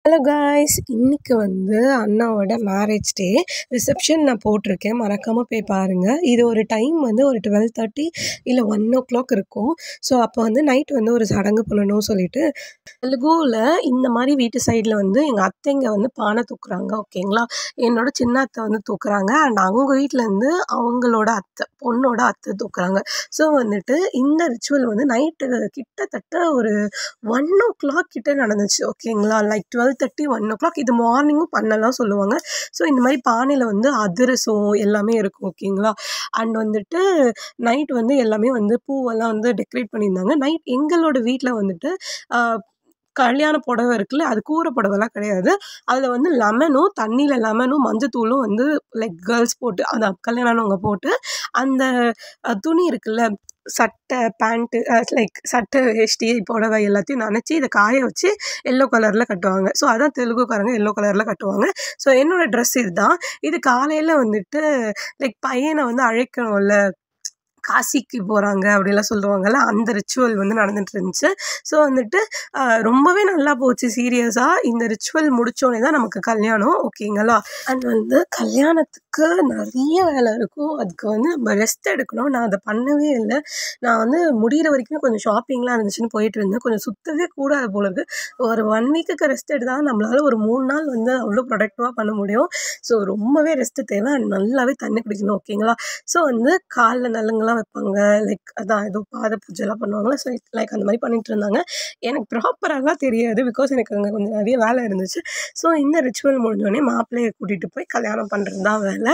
Hello guys இன்னைக்கு வந்து அண்ணாவோட மேரேஜ் டே ரிசப்ஷன் நான் போட்டிருக்கேன் மறக்காமல் போய் பாருங்கள் இது ஒரு டைம் வந்து ஒரு டுவெல் தேர்ட்டி இல்லை ஒன் ஓ கிளாக் இருக்கும் ஸோ அப்போ வந்து நைட் வந்து ஒரு சடங்கு பண்ணணும் சொல்லிட்டு தெலுங்குவில் இந்த மாதிரி வீட்டு சைடில் வந்து எங்கள் அத்தைங்க வந்து பானை தூக்குறாங்க ஓகேங்களா என்னோட சின்ன அத்தை வந்து தூக்குறாங்க அண்ட் அவங்க வீட்டிலேருந்து அவங்களோட அத்தை பொண்ணோட அத்தை தூக்குறாங்க ஸோ வந்துட்டு இந்த ரிச்சுவல் வந்து நைட்டு கிட்டத்தட்ட ஒரு ஒன் ஓ கிளாக் கிட்ட நடந்துச்சு ஓகேங்களா like twelve thirty one o'clock இது மார்னிங்கும் பண்ணலாம் சொல்லுவாங்க ஸோ இந்த மாதிரி பானையில் வந்து அதிரசம் எல்லாமே இருக்கும் ஓகேங்களா அண்ட் வந்துட்டு நைட் வந்து எல்லாமே வந்து பூவெல்லாம் வந்து டெக்கரேட் பண்ணியிருந்தாங்க நைட் எங்களோட வீட்டில் வந்துட்டு ஆஹ், கல்யாண புடவை இருக்குல்ல அது கூரை புடவைலாம் கிடையாது அதில் வந்து லெமனும் தண்ணியில் லெமனும் மஞ்சத்தூளும் வந்து லைக் கேர்ள்ஸ் போட்டு அந்த கல்யாணவங்க போட்டு அந்த அஹ், துணி இருக்குல்ல சட்டை பேண்ட்டு லைக் சட்டை வேஷ்டி புடவை எல்லாத்தையும் நனைச்சி இதை காய வச்சு எல்லோ கலரில் கட்டுவாங்க ஸோ அதான் தெலுங்குக்காரங்க எல்லோ கலரில் கட்டுவாங்க ஸோ என்னோட ட்ரெஸ் இதுதான் இது காலையில் வந்துட்டு லைக் பையனை வந்து அழைக்கணும்ல காசிக்கு போகிறாங்க அப்படிலாம் சொல்லுவாங்கல்ல அந்த ரிச்சுவல் வந்து நடந்துட்டு இருந்துச்சு ஸோ வந்துட்டு ஆஹ், ரொம்பவே நல்லா போச்சு சீரியஸாக இந்த ரிச்சுவல் முடிச்சோடனே தான் நமக்கு கல்யாணம் ஓகேங்களா அண்ட் வந்து கல்யாணத்துக்கு நிறைய வேலை இருக்கும் அதுக்கு வந்து நம்ம ரெஸ்ட் எடுக்கணும் நான் அதை பண்ணவே இல்லை நான் வந்து முடிகிற வரைக்கும் கொஞ்சம் ஷாப்பிங்லாம் இருந்துச்சுன்னு போயிட்டு இருந்தேன் கொஞ்சம் சுற்றவே கூடாது போல இருக்கு ஒரு ஒன் வீக்குக்கு ரெஸ்ட் எடுத்தால் நம்மளால ஒரு மூணு நாள் வந்து அவ்வளோ ப்ரொடக்டிவாக பண்ண முடியும் ஸோ ரொம்பவே ரெஸ்ட்டு தேவை and நல்லாவே தண்ணி குடிக்கணும் ஓகேங்களா ஸோ வந்து காலில் நலுங்கெல்லாம் வைப்பாங்க லைக் அதான் ஏதோ பாத பூஜைலாம் பண்ணுவாங்களா ஸோ லைக் அந்த மாதிரி பண்ணிட்டு இருந்தாங்க எனக்கு ப்ராப்பராகலாம் தெரியாது பிகாஸ் எனக்கு அங்கே கொஞ்சம் நிறைய வேலை இருந்துச்சு ஸோ இந்த ரிச்சுவல் முடிஞ்சோடனே மாப்பிள்ளையை கூட்டிகிட்டு போய் கல்யாணம் பண்ணுறது தான் வேலை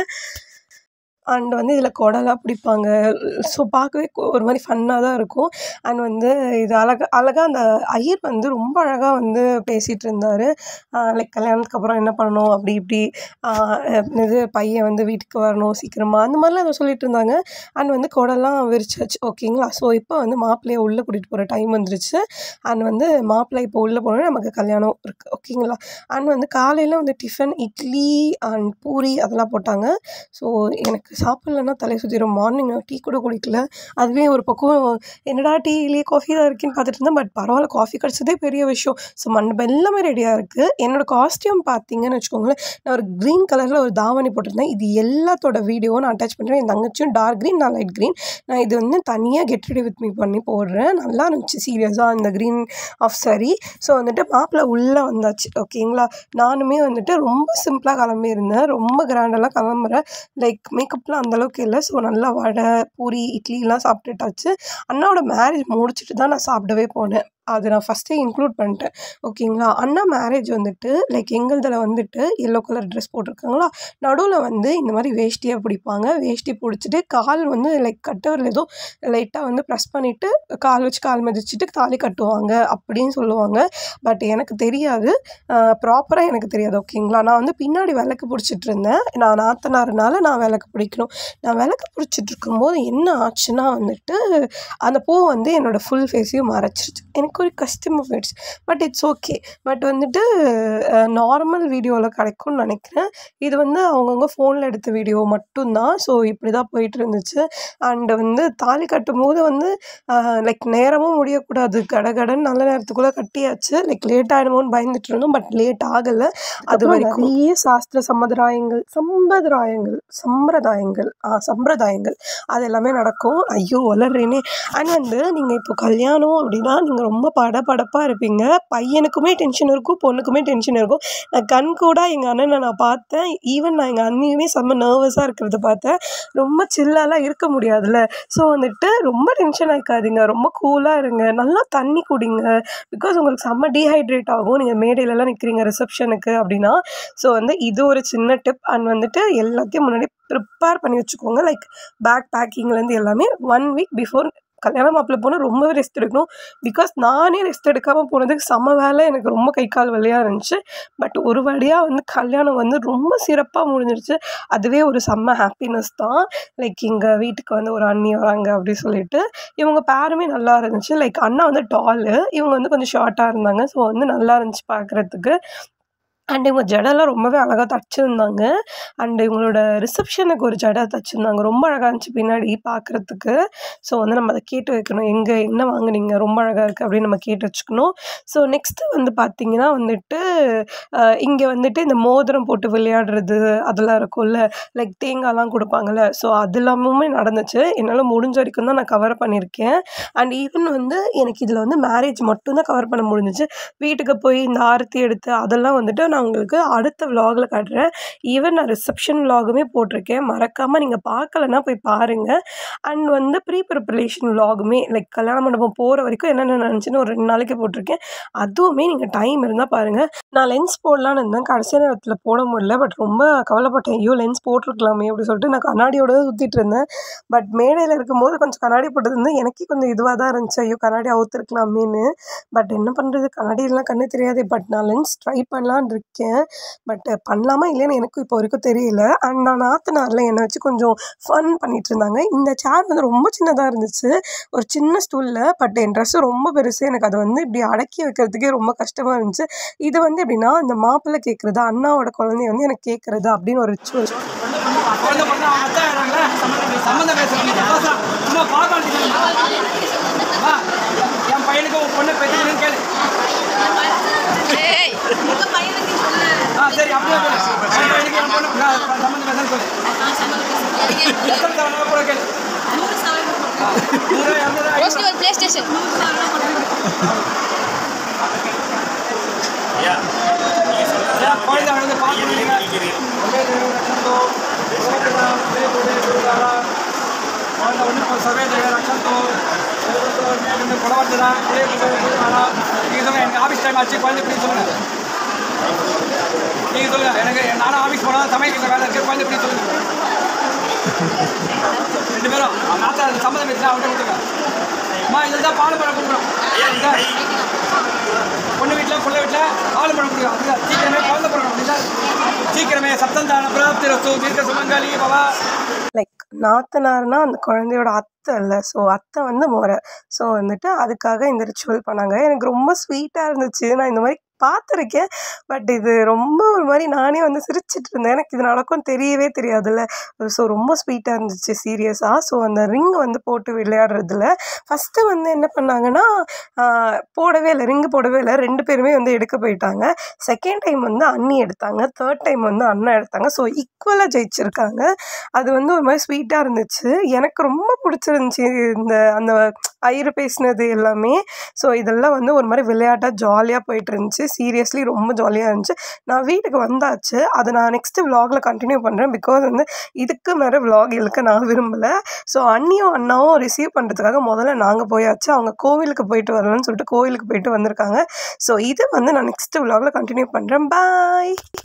அண்ட் வந்து இதில் குடலாம் பிடிப்பாங்க ஸோ பார்க்கவே கொ- ஒரு மாதிரி ஃபன்னாக தான் இருக்கும் அண்ட் வந்து இது அழகா அழகாக அந்த ஐயர் வந்து ரொம்ப அழகாக வந்து பேசிகிட்டு இருந்தார் லைக் கல்யாணத்துக்கு அப்புறம் என்ன பண்ணணும் அப்படி இப்படி ஆஹ் இது பையன் வந்து வீட்டுக்கு வரணும் சீக்கிரமாக அந்த மாதிரிலாம் ஏதோ சொல்லிட்டு இருந்தாங்க அண்ட் வந்து குடலாம் விரிச்சாச்சு ஓகேங்களா ஸோ இப்போ வந்து மாப்பிள்ளையை உள்ளே கூட்டிகிட்டு போகிற டைம் வந்துருச்சு அண்ட் வந்து மாப்பிள்ளை இப்போ உள்ளே போனோடனே நமக்கு கல்யாணம் இருக்குது ஓகேங்களா அண்ட் வந்து காலையில் வந்து டிஃபன் இட்லி அண்ட் பூரி அதெல்லாம் போட்டாங்க ஸோ எனக்கு சாப்பிட்லன்னா தலை சுற்றிடும் மார்னிங் டீ கூட குடிக்கல அதுவே ஒரு பக்கம் என்னடா டீ இல்லையே காஃபி தான் இருக்குன்னு பார்த்துட்டு இருந்தேன் பட் பரவாயில்ல காஃபி கிடச்சதே பெரிய விஷயம் ஸோ மண்டபம் எல்லாமே ரெடியாக இருக்குது என்னோட காஸ்டியூம் பார்த்தீங்கன்னு வச்சுக்கோங்களேன் நான் ஒரு க்ரீன் கலரில் ஒரு தாவணி போட்டிருந்தேன் இது எல்லாத்தோட வீடியோவும் நான் அட்டாச் பண்ணுறேன் என் தங்கச்சியும் டார்க் க்ரீன் நான் லைட் க்ரீன் நான் இது வந்து தனியாக கெட் ரெடி வித் மீ பண்ணி போடுறேன் நல்லா இருந்துச்சு சீரியஸாக அந்த க்ரீன் ஆஃப் சரி ஸோ வந்துட்டு மாப்பிள்ளை உள்ளே வந்தாச்சு ஓகேங்களா நானுமே வந்துட்டு ரொம்ப சிம்பிளாக கிளம்பியிருந்தேன் ரொம்ப கிராண்டெல்லாம் கிளம்புறேன் லைக் மேக்கப்லாம் அந்தளவுக்கு இல்லை ஸோ நல்லா வடை பூரி இட்லிலாம் சாப்பிட்டுட்டாச்சு அண்ணாவோட மேரேஜ் முடிச்சுட்டு தான் நான் சாப்பிடவே போனேன் அது நான் ஃபஸ்ட்டே இன்க்ளூட் பண்ணிட்டேன் ஓகேங்களா அண்ணா மேரேஜ் வந்துட்டு லைக் எங்களுதில் வந்துட்டு எல்லோ கலர் ட்ரெஸ் போட்டிருக்காங்களா நடுவில் வந்து இந்த மாதிரி வேஷ்டியாக பிடிப்பாங்க வேஷ்டி பிடிச்சிட்டு கால் வந்து லைக் கட்டவரில் ஏதோ லைட்டாக வந்து ப்ரெஸ் பண்ணிவிட்டு கால் வச்சு கால் மிதிச்சிட்டு தாலி கட்டுவாங்க அப்படின்னு சொல்லுவாங்க பட் எனக்கு தெரியாது ப்ராப்பராக எனக்கு தெரியாது ஓகேங்களா நான் வந்து பின்னாடி விளக்கு பிடிச்சிட்டு இருந்தேன் நான் நாத்தனாருனால நான் விளக்கு பிடிக்கணும் நான் விளக்கு பிடிச்சிட்டு இருக்கும்போது என்ன ஆச்சுன்னா வந்துட்டு அந்த பூ வந்து என்னோடய ஃபுல் ஃபேஸையும் மறைச்சிருச்சு எனக்கு ஒரு கஷ்டமாக போயிடுச்சு பட் இட்ஸ் ஓகே பட் வந்துட்டு நார்மல் வீடியோவில் கிடைக்கும்னு நினைக்கிறேன் இது வந்து அவங்கவுங்க ஃபோனில் எடுத்த வீடியோ மட்டும்தான் ஸோ இப்படி தான் போயிட்டு இருந்துச்சு அண்டு வந்து தாலி கட்டும் போது வந்து லைக் நேரமும் முடியக்கூடாது கடகடன்னு நல்ல நேரத்துக்குள்ளே கட்டியாச்சு லைக் லேட் ஆகிடுமோன்னு பயந்துட்டு இருந்தோம் பட் லேட் ஆகலை அது வரைக்கும் நிறைய சாஸ்திர சம்பிரதாயங்கள் சம்பிரதாயங்கள் சம்பிரதாயங்கள் ஆ சம்பிரதாயங்கள் அது எல்லாமே நடக்கும் ஐயோ வளர்றேனே அண்ட் வந்து நீங்கள் இப்போ கல்யாணம் அப்படின்னா நீங்கள் ரொம்ப படபடப்பாக இருப்பீங்க பையனுக்குமே டென்ஷன் இருக்கும் பொண்ணுக்குமே டென்ஷன் இருக்கும் நான் கண் கூட எங்கள் அண்ணனை நான் பார்த்தேன் ஈவன் நான் எங்கள் அண்ணியுமே செம்ம நர்வஸாக இருக்கிறத பார்த்தேன் ரொம்ப சில்லாலாம் இருக்க முடியாதுல்ல ஸோ வந்துட்டு ரொம்ப டென்ஷன் ஆகிக்காதீங்க ரொம்ப கூலாக இருங்க நல்லா தண்ணி குடிங்க பிகாஸ் உங்களுக்கு செம்ம டீஹைட்ரேட் ஆகும் நீங்கள் மேடையிலலாம் நிற்கிறீங்க ரிசப்ஷனுக்கு அப்படின்னா ஸோ வந்து இது ஒரு சின்ன டிப் அண்ட் வந்துட்டு எல்லாத்தையும் முன்னாடி ப்ரிப்பேர் பண்ணி வச்சுக்கோங்க லைக் பேக் பேக்கிங்லேருந்து எல்லாமே ஒன் வீக் பிஃபோர் கல்யாண மாப்பிள்ளை போனால் ரொம்பவே ரெஸ்ட் எடுக்கணும் பிகாஸ் நானே ரெஸ்ட் எடுக்காமல் போனதுக்கு செம வேலை எனக்கு ரொம்ப கை கால் வலியாக இருந்துச்சு பட் ஒரு வழியாக வந்து கல்யாணம் வந்து ரொம்ப சிறப்பாக முடிஞ்சிருச்சு அதுவே ஒரு செம்ம ஹாப்பினஸ் தான் லைக் எங்கள் வீட்டுக்கு வந்து ஒரு அண்ணி வராங்க அப்படி சொல்லிட்டு இவங்க பேருமே நல்லா இருந்துச்சு லைக் அண்ணா வந்து டாலு இவங்க வந்து கொஞ்சம் ஷார்ட்டாக இருந்தாங்க ஸோ வந்து நல்லா இருந்துச்சு பார்க்குறதுக்கு அண்ட் இவங்க ஜடைலாம் ரொம்பவே அழகா தச்சிருந்தாங்க அண்ட் இவங்களோட ரிசப்ஷனுக்கு ஒரு ஜடை தச்சிருந்தாங்க ரொம்ப அழகா இருந்துச்சு பின்னாடி பார்க்குறதுக்கு ஸோ வந்து நம்ம அதை கேட்டு வைக்கணும் எங்கே என்ன வாங்குனீங்க ரொம்ப அழகா இருக்குது அப்படின்னு நம்ம கேட்டு வச்சுக்கணும் ஸோ நெக்ஸ்ட்டு வந்து பார்த்தீங்கன்னா வந்துட்டு இங்கே வந்துட்டு இந்த மோதிரம் போட்டு விளையாடுறது அதெல்லாம் இருக்கும்ல லைக் தேங்காய்லாம் கொடுப்பாங்கல்ல ஸோ அது எல்லாமுமே நடந்துச்சு என்னால் முடிஞ்ச வரைக்கும் தான் நான் கவர் பண்ணியிருக்கேன் அண்ட் ஈவன் வந்து எனக்கு இதில் வந்து மேரேஜ் மட்டும்தான் கவர் பண்ண முடிஞ்சிச்சு வீட்டுக்கு போய் இந்த ஆரத்தி எடுத்து அதெல்லாம் வந்துட்டு நான் உங்களுக்கு அடுத்த விலாகில் காட்டுறேன் ஈவன் நான் ரிசப்ஷன் விலாகுமே போட்டிருக்கேன் மறக்காமல் நீங்கள் பார்க்கலன்னா போய் பாருங்கள் அண்ட் வந்து ப்ரீ ப்ரிப்பரேஷன் விலாகுமே லைக் கல்யாண மண்டபம் போகிற வரைக்கும் என்னென்ன நினச்சின்னு ஒரு ரெண்டு நாளைக்கு போட்டிருக்கேன் அதுவுமே நீங்கள் டைம் இருந்தால் பாருங்கள் நான் லென்ஸ் போடலான்னு இருந்தேன் கடைசி நேரத்தில் போட முடியல பட் ரொம்ப கவலைப்பட்டேன் ஐயோ லென்ஸ் போட்டிருக்கலாமே அப்படி சொல்லிட்டு நான் கண்ணாடியோட தான் சுற்றிட்டு இருந்தேன் பட் மேடையில் இருக்கும்போது கொஞ்சம் கண்ணாடி போட்டது எனக்கே கொஞ்சம் இதுவாக தான் இருந்துச்சு ஐயோ கண்ணாடி அவுத்துருக்கலாமேன்னு பட் என்ன பண்ணுறது கண்ணாடியெல்லாம் கண்ணு தெரியாது பட் நான் லென்ஸ் ட்ரை பண்ணலான்னு இருக்கேன் பட் பண்ணலாமா இல்லைன்னு எனக்கும் இப்போ வரைக்கும் தெரியல அண்ட் நான் நாத்தனாரில் என்னை வச்சு கொஞ்சம் ஃபன் பண்ணிட்டு இருந்தாங்க இந்த சேர் வந்து ரொம்ப சின்னதாக இருந்துச்சு ஒரு சின்ன ஸ்டூலில் பட் என் ட்ரெஸ்ஸு ரொம்ப பெருசு எனக்கு அதை வந்து இப்படி அடக்கி வைக்கிறதுக்கே ரொம்ப கஷ்டமாக இருந்துச்சு இது வந்து எப்படின்னா இந்த மாப்பிள்ளை கேட்குறது அண்ணாவோட குழந்தைய வந்து எனக்கு கேட்குறது அப்படின்னு ஒரு ரிச்சுவல் குழந்தை பிறந்தா அவங்க அத்தா ஆயிடுறாங்களே சம்மந்தம் பேசுறீங்க சந்தோஷம் சும்மா பார்க்கலாம் என் பையனுக்கு உன் பொண்ணு பெற்றுக்கணும்னு கேளு ஏய் உங்க பையனுக்கு சொல்லு ஆ சரி அப்படியே சொல்லு என் பையனுக்கு என் பொண்ணு ஆ, சம்மந்தம் பேசுன்னு சொல்லு நான் சம்மதம் பேசுறேன் எத்தனை தவணை கூட கேளு நூறு சவரம் நூறு இரநூறு ரோஸ்லி ஒரு பிளே ஸ்டேஷன் நூறு சவரம் ஏன் குழந்தை வந்து பார்த்து குழந்தை ஒன்று சர்வே ரக்ஷந்தோ கொடவர்த்ததா நீங்கள் சொல்லுங்கள் எனக்கு ஆஃபீஸ் டைம் ஆச்சு குழந்தை இப்படி சொல்லுங்கள் நீங்கள் சொல்லுங்கள் எனக்கு நானும் ஆஃபீஸ் போனால் சமையல் வேலை இருக்குது குழந்தை இப்படி சொல்லுங்கள் ரெண்டு பேரும் நாத்தா சம்மதம் வச்சு அவன்கிட்ட கொடுத்துருங்க அம்மா இதில் தான் பால் பழம் கொடுக்குறோம் இதான். பொண்ணு வீட்டில் பிள்ளை வீட்டில் பால் பழம் கொடுக்குறோம் அப்படிதான் சீக்கிரமே குழந்தை பழம் அப்படிதான் சீக்கிரமே சப்தம் தான பிராப்தி ரசு தீர்க்க சுமங்கலி பவா லைக் நாத்தனார்னா அந்த குழந்தையோட அத்தை இல்லை ஸோ அத்தை வந்து முறை ஸோ வந்துட்டு அதுக்காக இந்த ரிச்சுவல் பண்ணாங்க எனக்கு ரொம்ப ஸ்வீட்டாக இருந்துச்சு நான் இந்த மாதிரி பார்த்துருக்கேன் பட் இது ரொம்ப ஒரு மாதிரி நானே வந்து சிரிச்சிட்டு இருந்தேன் எனக்கு இது நடக்கும் தெரியவே தெரியாதுல்ல ஸோ ரொம்ப ஸ்வீட்டாக இருந்துச்சு சீரியஸாக ஸோ அந்த ரிங் வந்து போட்டு விளையாடுறதுல ஃபஸ்ட்டு வந்து என்ன பண்ணாங்கன்னா ஆஹ், போடவே இல்லை ரிங்கு போடவே இல்லை ரெண்டு பேருமே வந்து எடுக்க போயிட்டாங்க செகண்ட் டைம் வந்து அண்ணி எடுத்தாங்க தேர்ட் டைம் வந்து அண்ணா எடுத்தாங்க ஸோ ஈக்குவலாக ஜெயிச்சிருக்காங்க அது வந்து ஒரு மாதிரி ஸ்வீட்டாக இருந்துச்சு எனக்கு ரொம்ப பிடிச்சிருந்துச்சி இந்த அந்த ஐயரு பேசினது எல்லாமே ஸோ இதெல்லாம் வந்து ஒரு மாதிரி விளையாட்டாக ஜாலியாக போயிட்டு இருந்துச்சு சீரியஸ்லி ரொம்ப ஜாலியாக இருந்துச்சு நான் வீட்டுக்கு வந்தாச்சு அதை நான் நெக்ஸ்ட்டு vlogல கண்டினியூ பண்ணுறேன் பிகாஸ் வந்து இதுக்கு மேலே vlog இழுக்க நான் விரும்பலை ஸோ அண்ணியும் அண்ணாவும் ரிசீவ் பண்ணுறதுக்காக முதல்ல நாங்கள் போயாச்சு அவங்க கோவிலுக்கு போயிட்டு வரலாம்னு சொல்லிட்டு கோவிலுக்கு போயிட்டு வந்திருக்காங்க ஸோ இது வந்து நான் நெக்ஸ்ட்டு vlogல கண்டினியூ பண்ணுறேன் பாய்